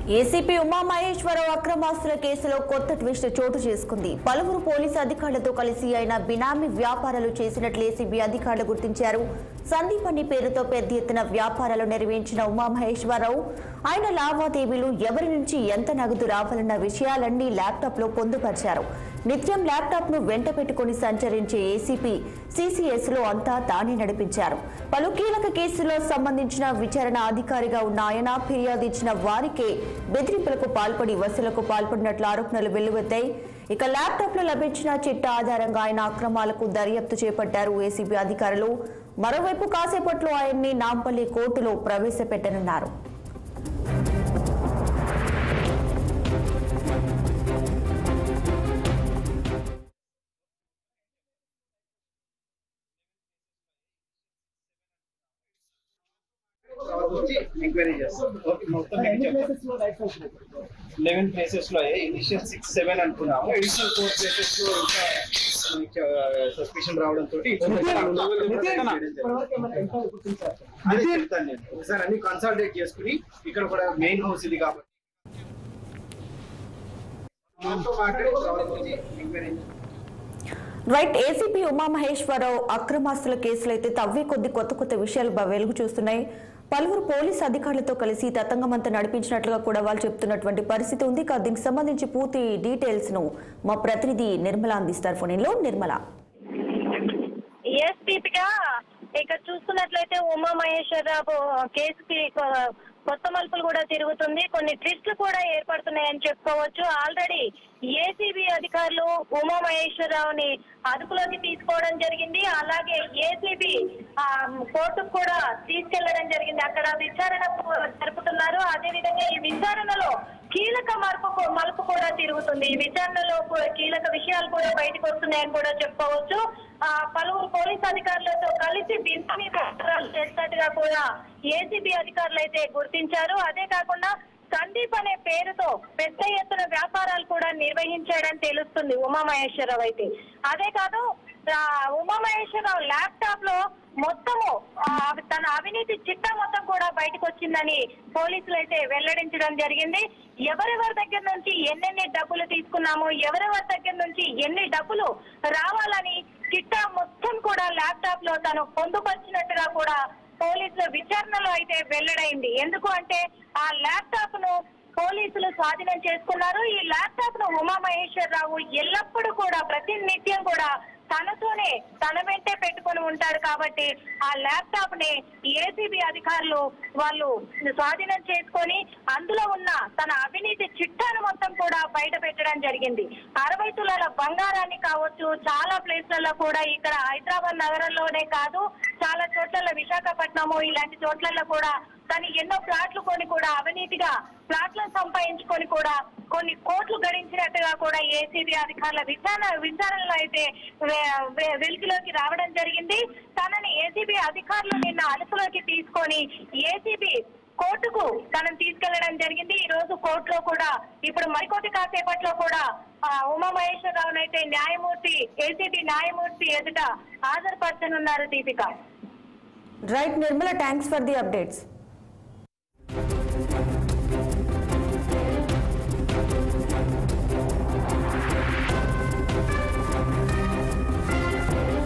ACP Umamaheswararao అక్రమాస్తుల కేసులో కొత్త twist చోటు చేసుకుంది పలువురు పోలీసు అధికారులతో కలిసి ఆయన బినామీ వ్యాపారాలు చేసినట్లు ఏసీబీ అధికారులు గుర్తించారు సందీప్ అని పేరుతో పెద్ద ఎత్తున వ్యాపారాలు నిర్వహించిన ఉమామహేశ్వరరావు ఆయన లావాదేవీలు ఎవరి నుంచి ఎంత నగదు రావాలన్న విషయాలన్నీ ల్యాప్టాప్ లో పొందుపరిచారు నిత్యం ల్యాప్టాప్ ను వెంట పెట్టుకుని సంచరించే ఏసీపీ సీసీఎస్ లో అంతా తానే నడిపించారు పలు కీలక కేసుల్లో సంబంధించిన విచారణ అధికారిగా ఉన్న ఆయన ఫిర్యాదు ఇచ్చిన వారికే బెదిరింపులకు పాల్పడి వసూలకు పాల్పడినట్లు ఆరోపణలు వెల్లువెత్తాయి ఇక ల్యాప్టాప్ లో లభించిన చిట్టా ఆధారంగా ఆయన అక్రమాలకు దర్యాప్తు చేపట్టారు ఏసీబీ అధికారులు మరోవైపు కాసేపట్లో ఆయన్ని నాంపల్లి కోర్టులో ప్రవేశపెట్టనున్నారు వచ్చి ఎంక్వైరీ చేస్తాం ఓకే, మొత్తం మీకు చెప్తాం. లెవెన్ ప్లేసెస్ లో ఇనిషియల్ సిక్స్ సెవెన్ అనుకున్నాము ఎడిషనల్ ఫోర్ ప్లేసెస్ లో ఇంకా సస్పెషన్ రావడం తోటి అది చెప్తాను నేను ఒకసారి అన్ని కన్సల్టేట్ చేసుకుని ఇక్కడ కూడా మెయిన్ హౌస్ ఇది కాబట్టి మనతో మాట్లాడి తర్వాత వచ్చి ఎంక్వైరీ చేస్తాం. రైట్ ఏసీపీ ఉమామహేశ్వరరావు అక్రమాస్తుల కేసులు అయితే తవ్వే కొద్ది కొత్త కొత్త విషయాలు బ- వెలుగు చూస్తున్నాయి పలువురు పోలీసు అధికారులతో కలిసి తతంగమంతా నడిపించినట్లుగా కూడా వాళ్ళు చెప్తున్నటువంటి పరిస్థితి ఉంది ఇక దీనికి సంబంధించి పూర్తి డీటెయిల్స్ ను మా ప్రతినిధి నిర్మల అందిస్తారు ఫోన్లో నిర్మల ఎస్ దీపిక ఇక చూస్తున్నట్లయితే ఉమా మహేశ్వరరావు కేసుకి కొ- కొత్త మలుపులు కూడా తిరుగుతుంది కొన్ని ట్విస్ట్లు కూడా ఏర్పడుతున్నాయని చెప్పుకోవచ్చు ఆల్రెడీ ఏసీబీ అధికారులు ఉమా మహేశ్వరరావుని అదుపులోకి తీసుకోవడం జరిగింది అలాగే ఏసీబీ కోర్టుకు కూడా తీసుకెళ్లడం జరిగింది అక్కడ విచారణ కు- జరుపుతున్నారు అదే విధంగా ఈ విచారణలో కీలక మార్పు మలుపు కూడా తిరుగుతుంది ఈ విచారణలో కూ- కీలక విషయాలు కూడా బయటకు వస్తున్నాయని కూడా చెప్పుకోవచ్చు ఆ పలువురు పోలీస్ అధికారులతో కలిసి బిందని వ్యవహారాలు చేసినట్టుగా కూడా ఏసీబీ అధికారులు అయితే గుర్తించారు అదే కాకుండా సందీప్ అనే పేరుతో పెద్ద ఎత్తున వ్యాపారాలు కూడా నిర్వహించాడని తెలుస్తుంది ఉమామహేశ్వరరావు అయితే అదే కాదు ఆ, ఉమామహేశ్వరరావు ల్యాప్టాప్ లో మొత్తము ఆ, తన అవినీతి చిట్టా మొత్తం కూడా బయటకు వచ్చిందని పోలీసులు అయితే వెల్లడించడం జరిగింది ఎవరెవరి దగ్గర నుంచి ఎన్నెన్ని డబ్బులు తీసుకున్నాము ఎవరెవరి దగ్గర నుంచి ఎన్ని డబ్బులు రావాలని చిట్టా మొత్తం కూడా ల్యాప్టాప్ లో తను పొందుపరిచినట్టుగా కూడా పోలీసుల విచారణలో అయితే వెల్లడైంది ఎందుకు అంటే ఆ ల్యాప్టాప్ ను పోలీసులు స్వాధీనం చేసుకున్నారు ఈ ల్యాప్టాప్ ను ఉమామహేశ్వరరావు ఎల్లప్పుడూ కూడా ప్రతి నిత్యం కూడా తనతోనే తన వెంటే పెట్టుకొని ఉంటాడు కాబట్టి ఆ ల్యాప్టాప్ ని ఏసీబీ అధికారులు వాళ్ళు స్వాధీనం చేసుకొని అందులో ఉన్న తన అవినీతి చిట్టాను మొత్తం కూడా బయట పెట్టడం జరిగింది అరవై తులాల బంగారాన్ని కావచ్చు చాలా ప్లేస్లలో కూడా ఇక్కడ హైదరాబాద్ నగరంలోనే కాదు చాలా చోట్ల విశాఖపట్నము ఇలాంటి చోట్లలో కూడా తను ఎన్నో ప్లాట్లు కొని కూడా అవినీతిగా ప్లాట్లను సంపాదించుకొని కూడా కొన్ని కోట్లు గడించినట్టుగా కూడా ఏసీబీ అధికారుల విచారణ విచారణలో అయితే వె- వె- వెలుగులోకి రావడం జరిగింది తనని ఏసీబీ అధికారులు నిన్న అదుపులోకి తీసుకొని ఏసీబీ కోర్టుకు తనను తీసుకెళ్లడం జరిగింది ఈ రోజు కోర్టులో కూడా ఇప్పుడు మరికొద్ది కాసేపట్లో కూడా ఆ, ఉమామహేశ్వరరావును అయితే న్యాయమూర్తి ఏసీబీ న్యాయమూర్తి ఎదుట హాజరుపరచనున్నారు Deepika right Nirmala thanks for the updates